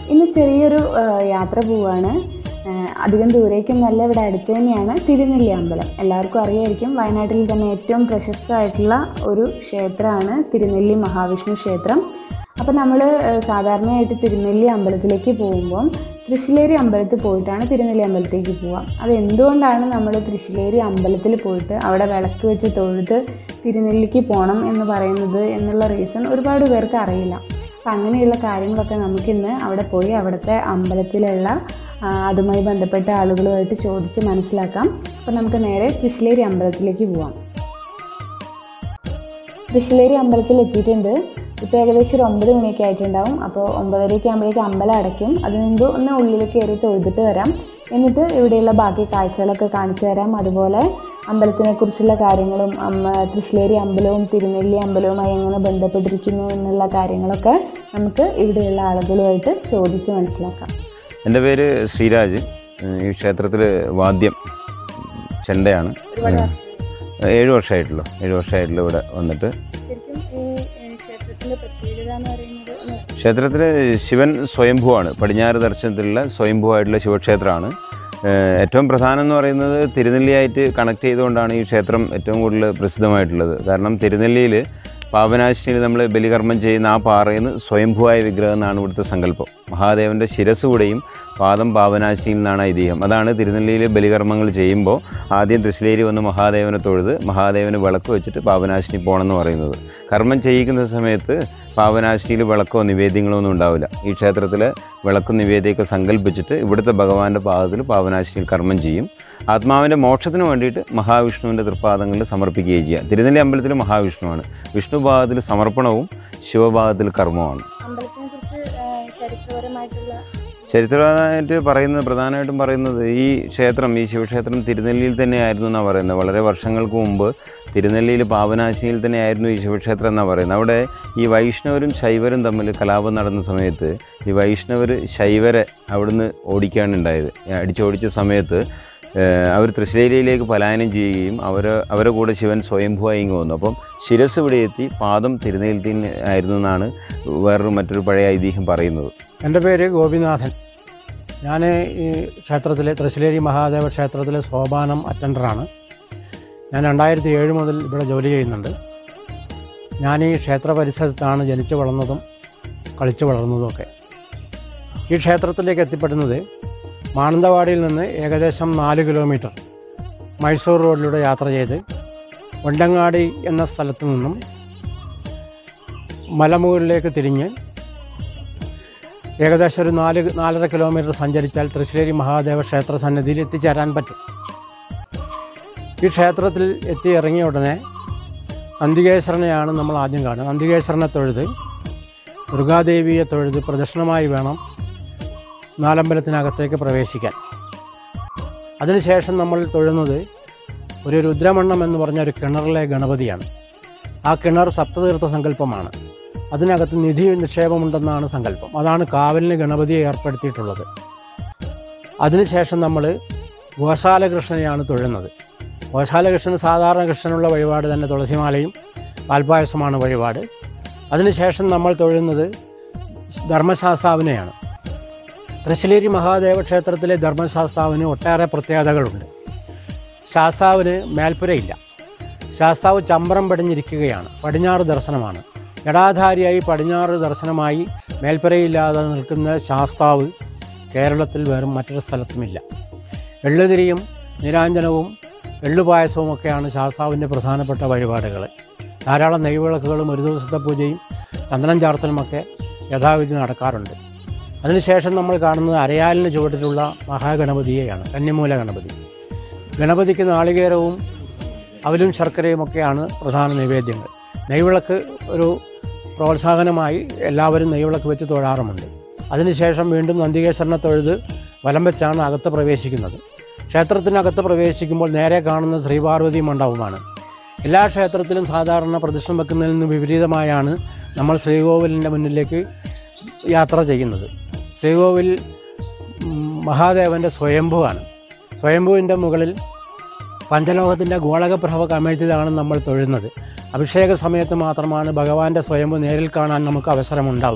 ഇന്ന് ചെറിയൊരു ആ, യാത്ര പോവാണ് ആ, അധികം ദൂരേക്കൊന്നല്ല ഇവിടെ അടുത്ത് തന്നെയാണ് തിരുനെല്ലി അമ്പലം എല്ലാവർക്കും അറിയായിരിക്കും വയനാട്ടിൽ തന്നെ ഏറ്റവും പ്രശസ്തമായിട്ടുള്ള ഒരു ക്ഷേത്രമാണ് തിരുനെല്ലി മഹാവിഷ്ണു ക്ഷേത്രം അപ്പോൾ നമ്മൾ സാധാരണയായിട്ട് തിരുനെല്ലി അമ്പലത്തിലേക്ക് പോകുമ്പം തൃശ്ശിലേരി അമ്പലത്തിൽ പോയിട്ടാണ് തിരുനെല്ലി അമ്പലത്തിലേക്ക് പോവുക അത് എന്തുകൊണ്ടാണ് നമ്മൾ തൃശ്ശിലേരി അമ്പലത്തിൽ പോയിട്ട് അവിടെ വിളക്ക് വെച്ച് തൊഴുത് തിരുനെല്ലിക്ക് പോകണം എന്ന് പറയുന്നത് എന്നുള്ള റീസൺ ഒരുപാട് പേർക്ക് അറിയില്ല അപ്പം അങ്ങനെയുള്ള കാര്യങ്ങളൊക്കെ നമുക്കിന്ന് അവിടെ പോയി അവിടുത്തെ അമ്പലത്തിലുള്ള ആ, അതുമായി ബന്ധപ്പെട്ട ആളുകളുമായിട്ട് ചോദിച്ച് മനസ്സിലാക്കാം അപ്പം നമുക്ക് നേരെ തൃശ്ശിലേരി അമ്പലത്തിലേക്ക് പോവാം തൃശ്ശിലേരി അമ്പലത്തിൽ എത്തിയിട്ടുണ്ട് ഇപ്പോൾ ഏകദേശം ഒരു ഒമ്പത് മണിയൊക്കെ ആയിട്ടുണ്ടാവും അപ്പോൾ ഒമ്പതരയൊക്കെ ആകുമ്പോഴേക്കും അമ്പലം അടയ്ക്കും അതിന് മുമ്പ് ഒന്ന് ഉള്ളിലേക്ക് കയറി തൊഴുതിട്ട് വരാം എന്നിട്ട് ഇവിടെയുള്ള ബാക്കി കാഴ്ചകളൊക്കെ കാണിച്ചു തരാം അതുപോലെ അമ്പലത്തിനെ കുറിച്ചുള്ള കാര്യങ്ങളും അമ്മ തൃശ്ശിലേരി അമ്പലവും തിരുനെല്ലി അമ്പലവുമായി എങ്ങനെ ബന്ധപ്പെട്ടിരിക്കുന്നു എന്നുള്ള കാര്യങ്ങളൊക്കെ നമുക്ക് ഇവിടെയുള്ള ആളുകളുമായിട്ട് ചോദിച്ച് മനസ്സിലാക്കാം എൻ്റെ പേര് ശ്രീരാജ് ഏഹ് ഈ ക്ഷേത്രത്തിൽ വാദ്യം ചെണ്ടയാണ് ഏഴ് വർഷമായിട്ടുള്ളൂ ഏഴ് വർഷമായിട്ടുള്ളൂ ഇവിടെ വന്നിട്ട് ശരിക്കും ഈ ക്ഷേത്രത്തിൻ്റെ പ്രത്യേകത എന്ന് പറയുന്നത് ക്ഷേത്രത്തിൽ ശിവൻ സ്വയംഭുവാണ് പടിഞ്ഞാറ് ദർശനത്തിലുള്ള സ്വയംഭുവായിട്ടുള്ള ശിവക്ഷേത്രമാണ് ഏഹ് ഏറ്റവും പ്രധാനം എന്ന് പറയുന്നത് തിരുനെല്ലിയായിട്ട് കണക്ട് ചെയ്തുകൊണ്ടാണ് ഈ ക്ഷേത്രം ഏറ്റവും കൂടുതൽ പ്രസിദ്ധമായിട്ടുള്ളത് കാരണം തിരുനെല്ലിയിൽ പാവനാശിനിയിൽ നമ്മൾ ബലികർമ്മം ചെയ്യുന്ന ആ പാറയിൽ നിന്ന് സ്വയംഭുവായ വിഗ്രഹം എന്നാണ് ഇവിടുത്തെ സങ്കല്പം മഹാദേവൻ്റെ ശിരസ് കൂടെയും പാദം പാവനാശിനിയിൽ നിന്നാണ് ഐതിഹ്യം അതാണ് തിരുനെല്ലിയിൽ ബലികർമ്മങ്ങൾ ചെയ്യുമ്പോൾ ആദ്യം തൃശ്ശിലേരി വന്ന് മഹാദേവനെ തൊഴുത് മഹാദേവന് വിളക്ക് വെച്ചിട്ട് പാവനാശിനി പോകണമെന്ന് പറയുന്നത് കർമ്മം ചെയ്യിക്കുന്ന സമയത്ത് പാവനാശിനിയിൽ വിളക്കോ നിവേദ്യങ്ങളോ ഒന്നും ഉണ്ടാവില്ല ഈ ക്ഷേത്രത്തിൽ വിളക്കും നിവേദ്യമൊക്കെ സങ്കല്പിച്ചിട്ട് ഇവിടുത്തെ ഭഗവാന്റെ പാദത്തിൽ പാവനാശിനിയിൽ കർമ്മം ചെയ്യും ആത്മാവിൻ്റെ മോക്ഷത്തിന് വേണ്ടിയിട്ട് മഹാവിഷ്ണുവിൻ്റെ തൃപ്പാദങ്ങളിൽ സമർപ്പിക്കുകയും ചെയ്യുക തിരുനെല്ലി അമ്പലത്തിൽ മഹാവിഷ്ണുവാണ് വിഷ്ണു ഭാഗത്തിൽ സമർപ്പണവും ശിവഭാഗത്തിൽ കർമ്മവുമാണ് അമ്പലത്തിനെ കുറിച്ച് ചരിത്രപരമായിട്ടുള്ള ചരിത്രപരമായിട്ട് പറയുന്നത് പ്രധാനമായിട്ടും പറയുന്നത് ഈ ക്ഷേത്രം ഈ ശിവക്ഷേത്രം തിരുനെല്ലിയിൽ തന്നെയായിരുന്നു എന്നാണ് പറയുന്നത് വളരെ വർഷങ്ങൾക്ക് മുമ്പ് തിരുനെല്ലിയിൽ പാവനാശിനിയിൽ തന്നെയായിരുന്നു ഈ ശിവക്ഷേത്രം എന്നാണ് പറയുന്നത് അവിടെ ഈ വൈഷ്ണവരും ശൈവരും തമ്മിൽ കലാപം നടന്ന സമയത്ത് ഈ വൈഷ്ണവർ ശൈവരെ അവിടുന്ന് ഓടിക്കുകയാണ് ഉണ്ടായത് അടിച്ചോടിച്ച സമയത്ത് അവർ തൃശ്ശേരിയിലേക്ക് പലായനം ചെയ്യുകയും അവർ അവരെ കൂടെ ശിവൻ സ്വയംഭുവായി ഇങ്ങ് വന്നു അപ്പം ശിരസ് ഇവിടെ എത്തി പാദം തിരുനെല്ലി ആയിരുന്നു എന്നാണ് വേറൊരു മറ്റൊരു പഴയ ഐതിഹ്യം പറയുന്നത് എൻ്റെ പേര് ഗോപിനാഥൻ ഞാൻ ഈ ക്ഷേത്രത്തിലെ തൃശ്ശിലേരി മഹാദേവ ക്ഷേത്രത്തിലെ സോപാനം അറ്റൻഡറാണ് ഞാൻ രണ്ടായിരത്തി ഏഴ് മുതൽ ഇവിടെ ജോലി ചെയ്യുന്നുണ്ട് ഞാൻ ഈ ക്ഷേത്ര പരിസരത്താണ് ജനിച്ചു വളർന്നതും കളിച്ചു വളർന്നതുമൊക്കെ ഈ ക്ഷേത്രത്തിലേക്ക് എത്തിപ്പെടുന്നത് മാനന്തവാടിയിൽ നിന്ന് ഏകദേശം നാല് കിലോമീറ്റർ മൈസൂർ റോഡിലൂടെ യാത്ര ചെയ്ത് വണ്ടങ്ങാടി എന്ന സ്ഥലത്ത് നിന്നും മലമുകളിലേക്ക് തിരിഞ്ഞ് ഏകദേശം ഒരു നാല് നാലര കിലോമീറ്റർ സഞ്ചരിച്ചാൽ തൃശ്ശേരി മഹാദേവ ക്ഷേത്ര സന്നിധിയിൽ എത്തിച്ചേരാൻ പറ്റും ഈ ക്ഷേത്രത്തിൽ എത്തി ഇറങ്ങിയ ഉടനെ നന്ദികേശ്വരനെയാണ് നമ്മൾ ആദ്യം കാണുക നന്ദികേശ്വരനെ തൊഴുത് ദുർഗാദേവിയെ തൊഴുത് പ്രദക്ഷിണമായി വേണം നാലമ്പലത്തിനകത്തേക്ക് പ്രവേശിക്കാൻ അതിനുശേഷം നമ്മൾ തൊഴുന്നത് ഒരു രുദ്രമണ്ണം എന്ന് പറഞ്ഞ ഒരു കിണറിലെ ഗണപതിയാണ് ആ കിണർ സപ്തതീർത്ഥ സങ്കല്പമാണ് അതിനകത്ത് നിധി നിക്ഷേപമുണ്ടെന്നാണ് സങ്കല്പം അതാണ് കാവലിന് ഗണപതിയെ ഏർപ്പെടുത്തിയിട്ടുള്ളത് അതിനുശേഷം നമ്മൾ ഗോശാലകൃഷ്ണനെയാണ് തൊഴുന്നത് ഗോശാലകൃഷ്ണന് സാധാരണ കൃഷ്ണനുള്ള വഴിപാട് തന്നെ തുളസിമാലയും പാൽപ്പായസമാണ് വഴിപാട് അതിനുശേഷം നമ്മൾ തൊഴുന്നത് ധർമ്മശാസ്താവിനെയാണ് തൃശ്ശിലേരി മഹാദേവ ക്ഷേത്രത്തിലെ ധർമ്മശാസ്താവിന് ഒട്ടേറെ പ്രത്യേകതകളുണ്ട് ശാസ്താവിന് മേൽപ്പുരയില്ല ശാസ്താവ് ചമ്പ്രം പടിഞ്ഞിരിക്കുകയാണ് പടിഞ്ഞാറ് ദർശനമാണ് ജടാധാരിയായി പടിഞ്ഞാറ് ദർശനമായി മേൽപ്പുരയില്ലാതെ നിൽക്കുന്ന ശാസ്താവ് കേരളത്തിൽ വേറും മറ്റൊരു സ്ഥലത്തുമില്ല എള്ളുതിരിയും നിരാഞ്ജനവും എള്ളുപായസവും ഒക്കെയാണ് ശാസ്താവിൻ്റെ പ്രധാനപ്പെട്ട വഴിപാടുകൾ ധാരാളം നെയ്വിളക്കുകളും ഒരു ദിവസത്തെ പൂജയും ചന്ദനം ചാർത്തലുമൊക്കെ യഥാവിധി നടക്കാറുണ്ട് അതിനുശേഷം നമ്മൾ കാണുന്നത് അരയാലിന് ചുവട്ടിലുള്ള മഹാഗണപതിയെയാണ് കന്യമൂല ഗണപതി ഗണപതിക്ക് നാളികേരവും അവലും ശർക്കരയും ഒക്കെയാണ് പ്രധാന നൈവേദ്യങ്ങൾ നെയ്വിളക്ക് ഒരു പ്രോത്സാഹനമായി എല്ലാവരും നെയ്വിളക്ക് വെച്ച് തൊഴാറുമുണ്ട് അതിനുശേഷം വീണ്ടും നന്ദികേശ്വരനെ തൊഴുത് വലം വെച്ചാണ് അകത്ത് പ്രവേശിക്കുന്നത് ക്ഷേത്രത്തിനകത്ത് പ്രവേശിക്കുമ്പോൾ നേരെ കാണുന്ന ശ്രീപാർവതി മണ്ഡപമാണ് എല്ലാ ക്ഷേത്രത്തിലും സാധാരണ പ്രദക്ഷിണം വെക്കുന്നതിൽ നിന്ന് വിപരീതമായാണ് നമ്മൾ ശ്രീകോവിലിൻ്റെ മുന്നിലേക്ക് യാത്ര ചെയ്യുന്നത് ശ്രീകോവിൽ ഉം, മഹാദേവൻ്റെ സ്വയംഭുവാണ് സ്വയംഭുവിൻ്റെ മുകളിൽ പഞ്ചലോകത്തിൻ്റെ ഗോളകപ്രഭ കമഴ്ത്തിയതാണ് നമ്മൾ തൊഴുന്നത് അഭിഷേക സമയത്ത് മാത്രമാണ് ഭഗവാന്റെ സ്വയംഭു നേരിൽ കാണാൻ നമുക്ക് അവസരമുണ്ടാവുക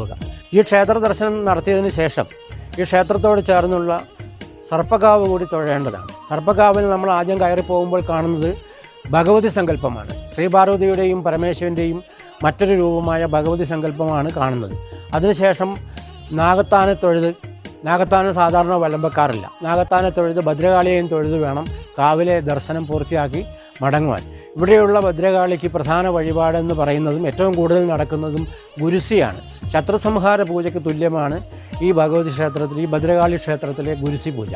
ഈ ക്ഷേത്ര ദർശനം നടത്തിയതിന് ശേഷം ഈ ക്ഷേത്രത്തോട് ചേർന്നുള്ള സർപ്പകാവ് കൂടി തൊഴേണ്ടതാണ് സർപ്പകാവിൽ നമ്മൾ ആദ്യം കയറി പോകുമ്പോൾ കാണുന്നത് ഭഗവതി സങ്കല്പമാണ് ശ്രീപാർവതിയുടെയും പരമേശ്വരൻ്റെയും മറ്റൊരു രൂപമായ ഭഗവതി സങ്കല്പമാണ് കാണുന്നത് അതിനുശേഷം നാഗത്താനെ തൊഴുത് നാഗത്താനെ സാധാരണ വിളമ്പക്കാറില്ല നാഗത്താനെ തൊഴുത് ഭദ്രകാളിയെയും തൊഴുത് വേണം കാവിലെ ദർശനം പൂർത്തിയാക്കി മടങ്ങുവാൻ ഇവിടെയുള്ള ഭദ്രകാളിക്ക് പ്രധാന വഴിപാടെന്ന് പറയുന്നതും ഏറ്റവും കൂടുതൽ നടക്കുന്നതും ഗുരുസിയാണ് ശത്രുസംഹാര പൂജയ്ക്ക് തുല്യമാണ് ഈ ഭഗവതി ക്ഷേത്രത്തിൽ ഈ ഭദ്രകാളി ക്ഷേത്രത്തിലെ ഗുരുസി പൂജ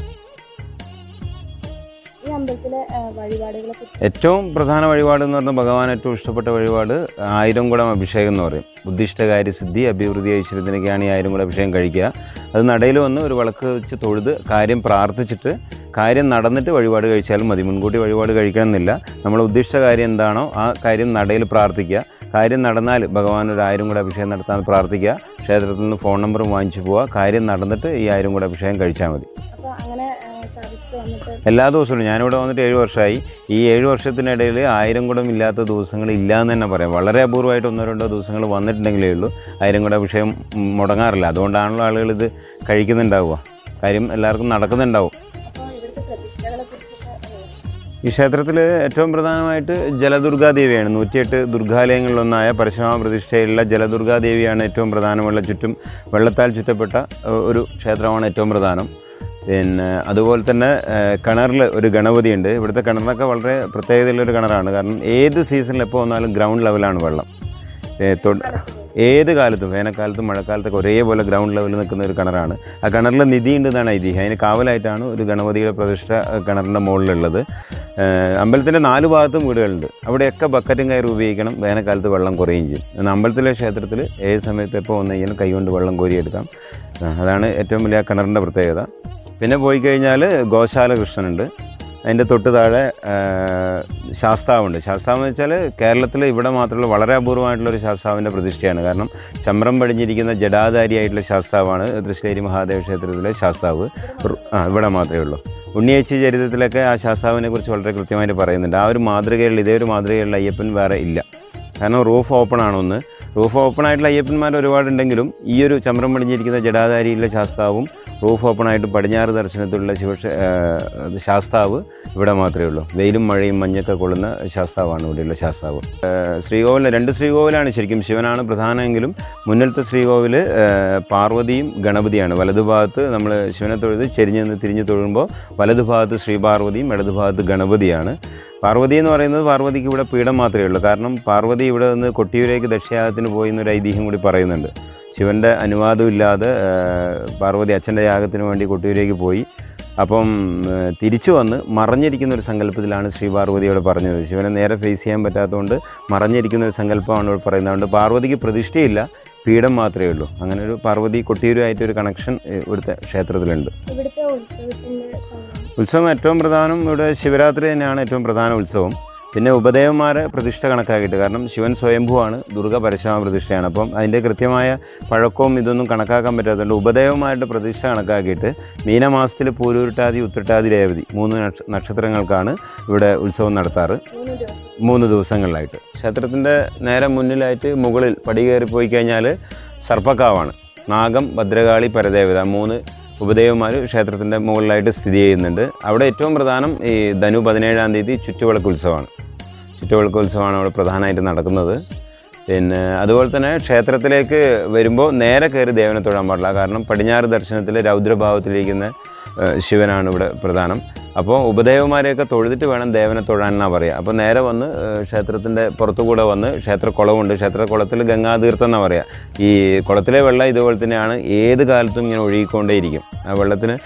ഈ അമ്പലത്തിലെ വഴിപാടുകളെ കുറിച്ച് ഏറ്റവും പ്രധാന വഴിപാട് എന്ന് പറഞ്ഞാൽ ഭഗവാൻ ഏറ്റവും ഇഷ്ടപ്പെട്ട വഴിപാട് ആയിരം കുടം അഭിഷേകം എന്ന് പറയും ബുദ്ധിഷ്ടകാര്യ സിദ്ധി അഭിവൃദ്ധി ഐശ്വര്യത്തിനൊക്കെയാണ് ഈ ആയിരം കുടം അഭിഷേകം കഴിക്കുക അത് നടയിൽ വന്ന് ഒരു വിളക്ക് വെച്ച് തൊഴുത് കാര്യം പ്രാർത്ഥിച്ചിട്ട് കാര്യം നടന്നിട്ട് വഴിപാട് കഴിച്ചാലും മതി മുൻകൂട്ടി വഴിപാട് കഴിക്കണമെന്നില്ല നമ്മൾ ഉദ്ദിഷ്ട കാര്യം എന്താണോ ആ കാര്യം നടയിൽ പ്രാർത്ഥിക്കുക കാര്യം നടന്നാൽ ഭഗവാൻ ഒരു ആയിരം കൂടെ അഭിഷേകം നടത്താൻ പ്രാർത്ഥിക്കുക ക്ഷേത്രത്തിൽ നിന്ന് ഫോൺ നമ്പറും വാങ്ങിച്ചു പോവുക കാര്യം നടന്നിട്ട് ഈ ആയിരം കൂടെ അഭിഷേകം കഴിച്ചാൽ മതി അപ്പോൾ അങ്ങനെ സാധിച്ചിട്ട് വന്നിട്ട് എല്ലാ ദിവസവും ഞാനിവിടെ വന്നിട്ട് ഏഴ് വർഷമായി ഈ ഏഴ് വർഷത്തിനിടയിൽ ആയിരം കുടം ഇല്ലാത്ത ദിവസങ്ങൾ ഇല്ല എന്ന് തന്നെ പറയാം വളരെ അപൂർവമായിട്ട് ഒന്നോ രണ്ടോ ദിവസങ്ങൾ വന്നിട്ടുണ്ടെങ്കിലേ ഉള്ളൂ ആയിരം കുട വിഷയം മുടങ്ങാറില്ല അതുകൊണ്ടാണല്ലോ ആളുകൾ ഇത് കഴിക്കുന്നുണ്ടാവുക കാര്യം എല്ലാവർക്കും നടക്കുന്നുണ്ടാവും അപ്പോൾ ഇവിടുത്തെ പ്രതിഷ്ഠകളെ കുറിച്ചൊക്കെ അറിയാം ഈ ക്ഷേത്രത്തിൽ ഏറ്റവും പ്രധാനമായിട്ട് ജലദുർഗാദേവിയാണ് നൂറ്റിയെട്ട് ദുർഗാലയങ്ങളിലൊന്നായ പരശുരാമ പ്രതിഷ്ഠയിലുള്ള ജലദുർഗാദേവിയാണ് ഏറ്റവും പ്രധാനമുള്ള ചുറ്റും വെള്ളത്താൽ ചുറ്റപ്പെട്ട ഏഹ്, ഒരു ക്ഷേത്രമാണ് ഏറ്റവും പ്രധാനം പിന്നെ അതുപോലെ തന്നെ കിണറിൽ ഒരു ഗണപതിയുണ്ട് ഇവിടുത്തെ കിണറിനൊക്കെ വളരെ പ്രത്യേകതയുള്ളൊരു കിണറാണ് കാരണം ഏത് സീസണിൽ എപ്പോൾ വന്നാലും ഗ്രൗണ്ട് ലെവലാണ് വെള്ളം ഏ, തൊ- ഏത് കാലത്തും വേനൽക്കാലത്തും മഴക്കാലത്തൊക്കെ ഒരേപോലെ ഗ്രൗണ്ട് ലെവലിൽ നിൽക്കുന്ന ഒരു കിണറാണ് ആ കിണറിൽ നിധി ഉണ്ടെന്നാണ് ഐതിഹ്യം അതിന് കാവലായിട്ടാണ് ഒരു ഗണപതിയുടെ പ്രതിഷ്ഠ ആ, കിണറിൻ്റെ മുകളിലുള്ളത് അമ്പലത്തിൻ്റെ നാല് ഭാഗത്തും വീടുകളുണ്ട് അവിടെയൊക്കെ ബക്കറ്റും കയറി ഉപയോഗിക്കണം വേനൽക്കാലത്ത് വെള്ളം കുറയുകയും ചെയ്യും എന്നാൽ അമ്പലത്തിലെ ക്ഷേത്രത്തിൽ ഏത് സമയത്ത് എപ്പോൾ വന്നു കഴിഞ്ഞാലും കൈകൊണ്ട് വെള്ളം കോരിയെടുക്കാം ആ, അതാണ് ഏറ്റവും വലിയ ആ കിണറിൻ്റെ പ്രത്യേകത പിന്നെ പോയി കഴിഞ്ഞാൽ ഗോശാല കൃഷ്ണനുണ്ട് അതിൻ്റെ തൊട്ട് താഴെ ആ, ശാസ്താവുണ്ട് ശാസ്താവ് എന്ന് വെച്ചാൽ കേരളത്തിൽ ഇവിടെ മാത്രമുള്ള വളരെ അപൂർവമായിട്ടുള്ള ഒരു ശാസ്താവിൻ്റെ പ്രതിഷ്ഠയാണ് കാരണം ചമ്രം പടിഞ്ഞിരിക്കുന്ന ജഡാധാരിയായിട്ടുള്ള ശാസ്താവാണ് തൃശ്ശേരി മഹാദേവ ക്ഷേത്രത്തിലെ ശാസ്താവ് റു- ആ ഇവിടെ മാത്രമേ ഉള്ളൂ ഉണ്ണിയേച്ചി ചരിത്രത്തിലൊക്കെ ആ ശാസ്താവിനെ കുറിച്ച് വളരെ കൃത്യമായിട്ട് പറയുന്നുണ്ട് ആ ഒരു മാതൃകയിൽ ഇതേ ഒരു മാതൃകയുള്ള അയ്യപ്പൻ വേറെ ഇല്ല കാരണം റൂഫ് ഓപ്പൺ ആണ് ഒന്ന് റൂഫ് ഓപ്പൺ ആയിട്ടുള്ള അയ്യപ്പന്മാർ ഒരുപാടുണ്ടെങ്കിലും ഈ ഒരു ചമ്രം പടിഞ്ഞിരിക്കുന്ന ജഡാധാരിയിലെ ശാസ്താവും റൂഫ് ഓപ്പൺ ആയിട്ട് പടിഞ്ഞാറ് ദർശനത്തിലുള്ള ശിവക്ഷ ആ, ശാസ്താവ് ഇവിടെ മാത്രമേ ഉള്ളൂ വെയിലും മഴയും മഞ്ഞൊക്കെ കൊള്ളുന്ന ശാസ്താവാണ് ഇവിടെയുള്ള ശാസ്താവ് ആ, ശ്രീകോവിൽ രണ്ട് ശ്രീകോവിലാണ് ശരിക്കും ശിവനാണ് പ്രധാനമെങ്കിലും മുന്നിലത്തെ ശ്രീകോവിൽ ആ, പാർവതിയും ഗണപതിയാണ് വലതുഭാഗത്ത് നമ്മൾ ശിവനെ തൊഴുത് ചെരിഞ്ഞ് നിന്ന് തിരിഞ്ഞ് തൊഴുമ്പോൾ വലതുഭാഗത്ത് ശ്രീപാർവതിയും ഇടതുഭാഗത്ത് ഗണപതിയാണ് പാർവതി എന്ന് പറയുന്നത് പാർവതിക്ക് ഇവിടെ പീഠം മാത്രമേ ഉള്ളൂ കാരണം പാർവതി ഇവിടെ നിന്ന് കൊട്ടിയൂരേക്ക് ദക്ഷയാഗത്തിന് പോയി എന്നൊരു ഐതിഹ്യം കൂടി പറയുന്നുണ്ട് ശിവൻ്റെ അനുവാദം ഇല്ലാതെ ആ, പാർവതി അച്ഛൻ്റെ യാഗത്തിന് വേണ്ടി കൊട്ടിയൂരേക്ക് പോയി അപ്പം ആ, തിരിച്ചു വന്ന് മറഞ്ഞിരിക്കുന്ന ഒരു സങ്കല്പത്തിലാണ് ശ്രീ പാർവതി ഇവിടെ പറഞ്ഞത് ശിവനെ നേരെ ഫേസ് ചെയ്യാൻ പറ്റാത്തതുകൊണ്ട് മറഞ്ഞിരിക്കുന്ന ഒരു സങ്കല്പമാണ് ഇവിടെ പറയുന്നത് അതുകൊണ്ട് പാർവതിക്ക് പ്രതിഷ്ഠയില്ല പീഠം മാത്രമേ ഉള്ളൂ അങ്ങനെ ഒരു പാർവതി കൊട്ടിയൂരുമായിട്ട് ഒരു കണക്ഷൻ ഇവിടുത്തെ ക്ഷേത്രത്തിലുണ്ട് ഇവിടുത്തെ ഉത്സവത്തിൻ്റെ സമയം ഉത്സവം ഏറ്റവും പ്രധാനം ഇവിടെ ശിവരാത്രി തന്നെയാണ് ഏറ്റവും പ്രധാന ഉത്സവം പിന്നെ ഉപദേവന്മാരെ പ്രതിഷ്ഠ കണക്കാക്കിയിട്ട് കാരണം ശിവൻ സ്വയംഭുവാണ് ദുർഗ പരശുരാമ പ്രതിഷ്ഠയാണ് അപ്പം അതിൻ്റെ കൃത്യമായ പഴക്കവും ഇതൊന്നും കണക്കാക്കാൻ പറ്റാത്തതുകൊണ്ട് ഉപദേവന്മാരുടെ പ്രതിഷ്ഠ കണക്കാക്കിയിട്ട് മീനമാസത്തിൽ പൂരൂരുട്ടാതി ഉത്രട്ടാതി രേവതി മൂന്ന് നക്ഷ നക്ഷത്രങ്ങൾക്കാണ് ഇവിടെ ഉത്സവം നടത്താറ് മൂന്ന് ദിവസം മൂന്ന് ദിവസങ്ങളിലായിട്ട് ക്ഷേത്രത്തിൻ്റെ നേരെ മുന്നിലായിട്ട് മുകളിൽ പടി കയറി പോയി കഴിഞ്ഞാൽ സർപ്പക്കാവാണ് നാഗം ഭദ്രകാളി പരദേവത മൂന്ന് ഉപദേവന്മാർ ക്ഷേത്രത്തിൻ്റെ മുകളിലായിട്ട് സ്ഥിതി ചെയ്യുന്നുണ്ട് അവിടെ ഏറ്റവും പ്രധാനം ഈ ധനു പതിനേഴാം തീയതി ചുറ്റുവിളക്ക് ഉത്സവമാണ് ചുറ്റുവിളക്ക് ഉത്സവമാണ് അവിടെ പ്രധാനമായിട്ട് നടക്കുന്നത് പിന്നെ അതുപോലെ തന്നെ ക്ഷേത്രത്തിലേക്ക് വരുമ്പോൾ നേരെ കയറി ദേവനെ തൊഴാൻ പാടില്ല കാരണം പടിഞ്ഞാറ് ദർശനത്തിൽ രൗദ്രഭാവത്തിലിരിക്കുന്ന ഏഹ്, ശിവനാണ് ഇവിടെ പ്രധാനം അപ്പോൾ ഉപദേവന്മാരെയൊക്കെ തൊഴുതിട്ട് വേണം ദേവനെ തൊഴാൻ എന്നാണ് പറയുക അപ്പോൾ നേരെ വന്ന് ഏഹ്, ക്ഷേത്രത്തിൻ്റെ പുറത്തുകൂടെ വന്ന് ക്ഷേത്രക്കുളമുണ്ട് ക്ഷേത്രക്കുളത്തിൽ ഗംഗാതീർത്ഥം എന്നാണ് പറയുക ഈ കുളത്തിലെ വെള്ളം ഇതുപോലെ തന്നെയാണ് ഏത് കാലത്തും ഇങ്ങനെ ഒഴുകിക്കൊണ്ടേയിരിക്കും ആ വെള്ളത്തിന്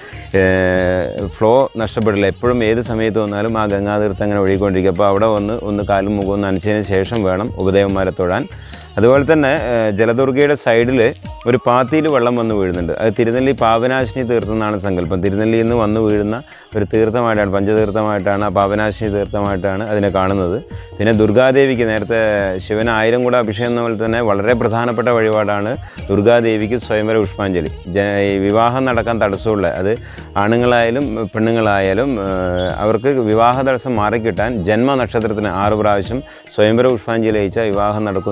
ഫ്ലോ നഷ്ടപ്പെടില്ല എപ്പോഴും ഏത് സമയത്ത് വന്നാലും ആ ഗംഗാതീർത്ഥം അങ്ങനെ ഒഴുകിക്കൊണ്ടിരിക്കും അപ്പോൾ അവിടെ വന്ന് ഒന്ന് കാലും മുഖവും നനച്ചതിന് ശേഷം വേണം ഉപദേവന്മാരെ തൊഴാൻ അതുപോലെ തന്നെ ഏഹ്, ജലദുർഗയുടെ സൈഡിൽ ഒരു പാത്തിയിൽ വെള്ളം വന്ന് വീഴുന്നുണ്ട് അത് തിരുനെല്ലി പാവനാശിനി തീർത്ഥം എന്നാണ് സങ്കല്പം തിരുനെല്ലിയിൽ നിന്ന് വന്ന് വീഴുന്ന ഒരു തീർത്ഥമായിട്ടാണ് പഞ്ചതീർത്ഥമായിട്ടാണ് ആ പാവനാശിനി തീർത്ഥമായിട്ടാണ് അതിനെ കാണുന്നത് പിന്നെ ദുർഗാദേവിക്ക് നേരത്തെ ശിവന് ആയിരം കൂടെ അഭിഷേകം എന്ന പോലെ തന്നെ വളരെ പ്രധാനപ്പെട്ട വഴിപാടാണ് ദുർഗാദേവിക്ക് സ്വയംവര പുഷ്പാഞ്ജലി ജ ഈ വിവാഹം നടക്കാൻ തടസ്സമുള്ള അത് ആണുങ്ങളായാലും പെണ്ണുങ്ങളായാലും ഏഹ്, അവർക്ക് വിവാഹ തടസ്സം മാറിക്കിട്ടാൻ ജന്മനക്ഷത്രത്തിന് ആറ് പ്രാവശ്യം സ്വയംവര പുഷ്പാഞ്ജലി അയച്ചാൽ വിവാഹം നടക്കുന്നതാണ് ദുർഗാ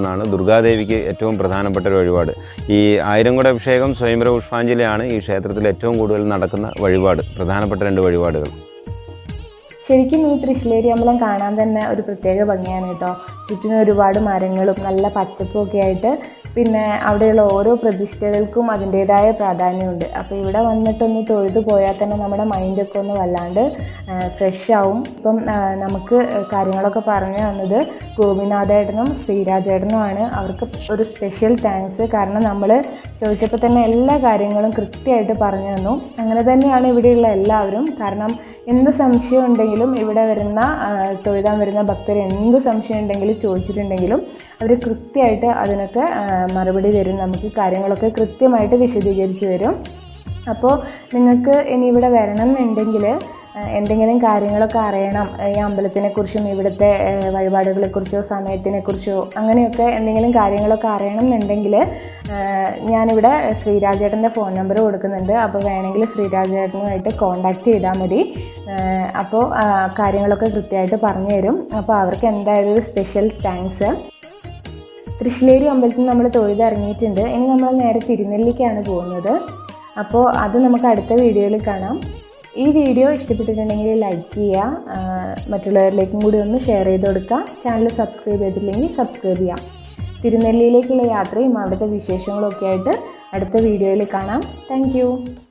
ദുർഗാദേവിക്ക് ഏറ്റവും പ്രധാനപ്പെട്ട ഒരു വഴിപാട് ഈ ആയിരംകുട അഭിഷേകം സ്വയംവര പുഷ്പാഞ്ജലിയാണ് ഈ ക്ഷേത്രത്തിൽ ഏറ്റവും കൂടുതൽ നടക്കുന്ന വഴിപാട് പ്രധാനപ്പെട്ട രണ്ട് വഴിപാടുകൾ ശരിക്കും ഈ തൃശ്ശിലേരി അമ്പലം കാണാൻ തന്നെ ഒരു പ്രത്യേക ഭംഗിയാണ് കേട്ടോ ചുറ്റിനും ഒരുപാട് മരങ്ങളും നല്ല പച്ചപ്പും ഒക്കെ ആയിട്ട് പിന്നെ അവിടെയുള്ള ഓരോ പ്രതിഷ്ഠകൾക്കും അതിൻ്റേതായ പ്രാധാന്യമുണ്ട് അപ്പോൾ ഇവിടെ വന്നിട്ടൊന്ന് തൊഴുതു പോയാൽ തന്നെ നമ്മുടെ മൈൻഡൊക്കെ ഒന്ന് വല്ലാണ്ട് ഫ്രഷ് ആവും ഇപ്പം ആ, നമുക്ക് കാര്യങ്ങളൊക്കെ പറഞ്ഞു തന്നത് ഗോപിനാഥേട്ടനും ശ്രീരാജേട്ടനുമാണ് അവർക്ക് ഒരു സ്പെഷ്യൽ താങ്ക്സ് കാരണം നമ്മൾ ചോദിച്ചപ്പോൾ തന്നെ എല്ലാ കാര്യങ്ങളും കൃത്യമായിട്ട് പറഞ്ഞു തന്നു അങ്ങനെ തന്നെയാണ് ഇവിടെയുള്ള എല്ലാവരും കാരണം എന്ത് സംശയം ഉണ്ടെങ്കിലും ഇവിടെ വരുന്ന ആ, തൊഴുതാൻ വരുന്ന ഭക്തർ എന്ത് സംശയം ഉണ്ടെങ്കിലും ചോദിച്ചിട്ടുണ്ടെങ്കിലും അവർ കൃത്യമായിട്ട് അതിനൊക്കെ ആ, മറുപടി തരും നമുക്ക് കാര്യങ്ങളൊക്കെ കൃത്യമായിട്ട് വിശദീകരിച്ച് തരും അപ്പോൾ നിങ്ങൾക്ക് ഇനി ഇവിടെ വരണം എന്നുണ്ടെങ്കിൽ ആ, എന്തെങ്കിലും കാര്യങ്ങളൊക്കെ അറിയണം ഈ അമ്പലത്തിനെക്കുറിച്ചും ഇവിടുത്തെ ആ, വഴിപാടുകളെക്കുറിച്ചോ സമയത്തിനെക്കുറിച്ചോ അങ്ങനെയൊക്കെ എന്തെങ്കിലും കാര്യങ്ങളൊക്കെ അറിയണം എന്നുണ്ടെങ്കിൽ ആ, ഞാനിവിടെ ശ്രീരാജേട്ടൻ്റെ ഫോൺ നമ്പർ കൊടുക്കുന്നുണ്ട് അപ്പോൾ വേണമെങ്കിൽ ശ്രീരാജേട്ടനുമായിട്ട് കോൺടാക്റ്റ് ചെയ്താൽ മതി ആ, അപ്പോൾ ആ, കാര്യങ്ങളൊക്കെ കൃത്യമായിട്ട് പറഞ്ഞു തരും അപ്പോൾ അവർക്ക് എന്തായാലും ഒരു സ്പെഷ്യൽ താങ്ക്സ് തൃശ്ശിലേരി അമ്പലത്തിൽ നമ്മൾ തൊഴുതിറങ്ങിയിട്ടുണ്ട് ഇനി നമ്മൾ നേരെ തിരുനെല്ലിക്കാണ് പോകുന്നത് അപ്പോൾ അത് നമുക്ക് അടുത്ത വീഡിയോയിൽ കാണാം ഈ വീഡിയോ ഇഷ്ടപ്പെട്ടിട്ടുണ്ടെങ്കിൽ ലൈക്ക് ചെയ്യുക ആ, മറ്റുള്ളവരിലേക്കും കൂടി ഒന്ന് ഷെയർ ചെയ്ത് കൊടുക്കുക ചാനൽ സബ്സ്ക്രൈബ് ചെയ്തിട്ടില്ലെങ്കിൽ സബ്സ്ക്രൈബ് ചെയ്യാം തിരുനെല്ലിയിലേക്കുള്ള യാത്രയും അവിടുത്തെ വിശേഷങ്ങളും ഒക്കെ ആയിട്ട് അടുത്ത വീഡിയോയിൽ കാണാം താങ്ക്